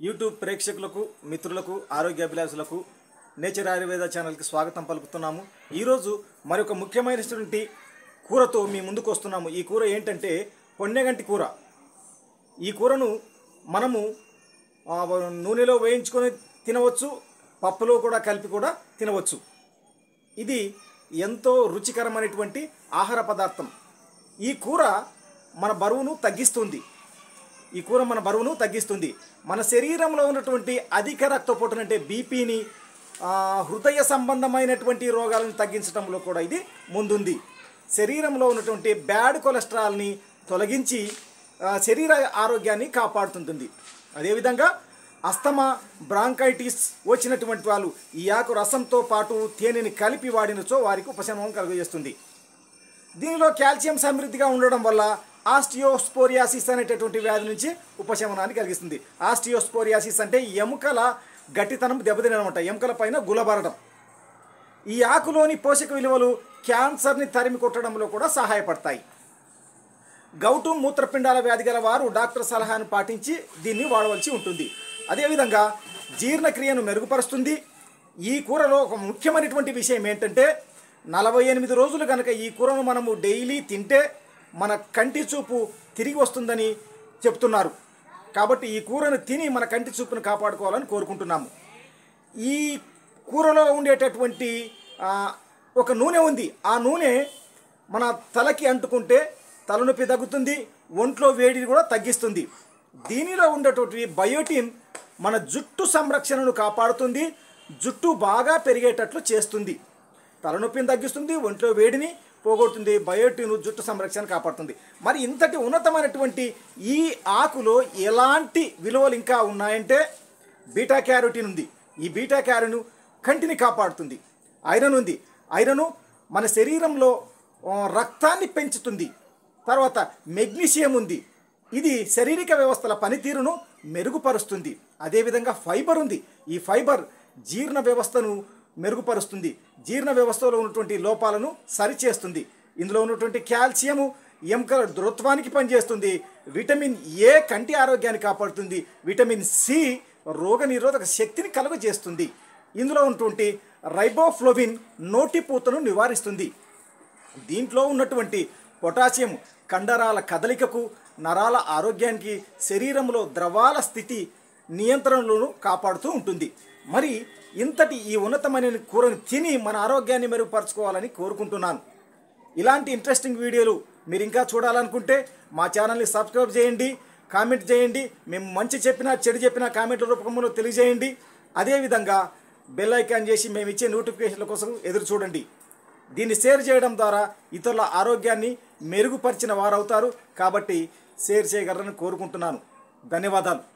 YouTube ప్రేక్షకులకు మిత్రులకు ఆరోగ్యాభిలాషులకు nature Ayurveda ఛానల్కి స్వాగతం పలుకుతున్నాము ఈరోజు మరొక ముఖ్యమైనటువంటి కూరతో మీ ముందుకు వస్తున్నాము ఈ కూర ఏంటంటే పొన్నెగంటి కూర ఈ కూరను మనము ఆ, నూనెలో వేయించుకొని తినవచ్చు పప్పులో కూడా కలిపి కూడా తినవచ్చు ఇది ఎంతో రుచికరమైనటువంటి ఆహార పదార్థం ఈ కూర మన బరువును తగ్గిస్తుంది ఈ కూర మన బరువును తగ్గిస్తుంది మన శరీరంలో ఉన్నటువంటి అధిక రక్తపోటును అంటే బీపీని హృదయ సంబంధమైనటువంటి రోగాలను తగ్గించడంలో కూడా ఇది ముందుంది శరీరంలో ఉన్నటువంటి బ్యాడ్ కొలెస్ట్రాల్ని తొలగించి ఆ, శరీర ఆరోగ్యాన్ని కాపాడుతుంటుంది అదేవిధంగా అస్తమా బ్రాంకైటిస్ వచ్చినటువంటి వాళ్ళు ఈ ఆకు రసంతో పాటు తేనెని కలిపి వాడినచో వారికి ఉపశమనం కలుగజేస్తుంది దీనిలో కాల్షియం సమృద్ధిగా ఉండడం వల్ల ఆస్టియోస్పోరియాసిస్ అనేటటువంటి వ్యాధి నుంచి ఉపశమనాన్ని కలిగిస్తుంది ఆస్టియోస్పోరియాసిస్ అంటే ఎముకల గట్టితనం దెబ్బతినమాట ఎముకల పైన గులబరడం ఈ ఆకులోని పోషక విలువలు క్యాన్సర్ని తరిమి కొట్టడంలో కూడా సహాయపడతాయి గౌటు మూత్రపిండాల వ్యాధి గల వారు డాక్టర్ సలహాను పాటించి దీన్ని వాడవలసి ఉంటుంది అదేవిధంగా జీర్ణక్రియను మెరుగుపరుస్తుంది ఈ కూరలో ఒక ముఖ్యమైనటువంటి విషయం ఏంటంటే నలభై ఎనిమిది రోజులు కనుక ఈ కూరను మనము డైలీ తింటే మన కంటి చూపు తిరిగి వస్తుందని చెప్తున్నారు కాబట్టి ఈ కూరను తిని మన కంటి చూపును కాపాడుకోవాలని కోరుకుంటున్నాము ఈ కూరలో ఉండేటటువంటి ఆ, ఒక నూనె ఉంది ఆ నూనె మన తలకి అంటుకుంటే తలనొప్పి తగ్గుతుంది ఒంట్లో వేడిని కూడా తగ్గిస్తుంది దీనిలో ఉండేటువంటి బయోటిన్ మన జుట్టు సంరక్షణను కాపాడుతుంది జుట్టు బాగా పెరిగేటట్లు చేస్తుంది తలనొప్పిని తగ్గిస్తుంది ఒంట్లో వేడిని పోగొడుతుంది బయోటిన్ జుట్టు సంరక్షణ కాపాడుతుంది మరి ఇంతటి ఉన్నతమైనటువంటి ఈ ఆకులో ఎలాంటి విలువలు ఇంకా ఉన్నాయంటే బీటా క్యారోటిన్ ఉంది ఈ బీటా క్యారోను కంటిని కాపాడుతుంది ఐరన్ ఉంది ఐరను మన శరీరంలో ఆ, రక్తాన్ని పెంచుతుంది తర్వాత మెగ్నీషియం ఉంది ఇది శారీరక వ్యవస్థల పనితీరును మెరుగుపరుస్తుంది అదేవిధంగా ఫైబర్ ఉంది ఈ ఫైబర్ జీర్ణ వ్యవస్థను మెరుగుపరుస్తుంది జీర్ణ వ్యవస్థలో ఉన్నటువంటి లోపాలను సరిచేస్తుంది ఇందులో ఉన్నటువంటి కాల్షియము ఎముకల దృత్వానికి పనిచేస్తుంది విటమిన్ ఏ కంటి ఆరోగ్యాన్ని కాపాడుతుంది విటమిన్ సి రోగనిరోధక శక్తిని కలుగజేస్తుంది ఇందులో ఉన్నటువంటి రైబోఫ్లోవిన్ నోటిపూతను నివారిస్తుంది దీంట్లో ఉన్నటువంటి పొటాషియం కండరాల కదలికకు నరాల ఆరోగ్యానికి శరీరంలో ద్రవాల స్థితి నియంత్రణలను కాపాడుతూ ఉంటుంది మరి ఇంతటి ఈ ఉన్నతమైన కూరని తిని మన ఆరోగ్యాన్ని మెరుగుపరచుకోవాలని కోరుకుంటున్నాను ఇలాంటి ఇంట్రెస్టింగ్ వీడియోలు మీరు ఇంకా చూడాలనుకుంటే మా ఛానల్ని సబ్స్క్రైబ్ చేయండి కామెంట్ చేయండి మేము మంచి చెప్పినా చెడు చెప్పినా కామెంట్ల రూపంలో తెలియజేయండి అదేవిధంగా బెల్ ఐకాన్ చేసి మేము ఇచ్చే నోటిఫికేషన్ల కోసం ఎదురు చూడండి దీన్ని షేర్ చేయడం ద్వారా ఇతరుల ఆరోగ్యాన్ని మెరుగుపరిచిన వారవుతారు కాబట్టి షేర్ చేయగలరని కోరుకుంటున్నాను ధన్యవాదాలు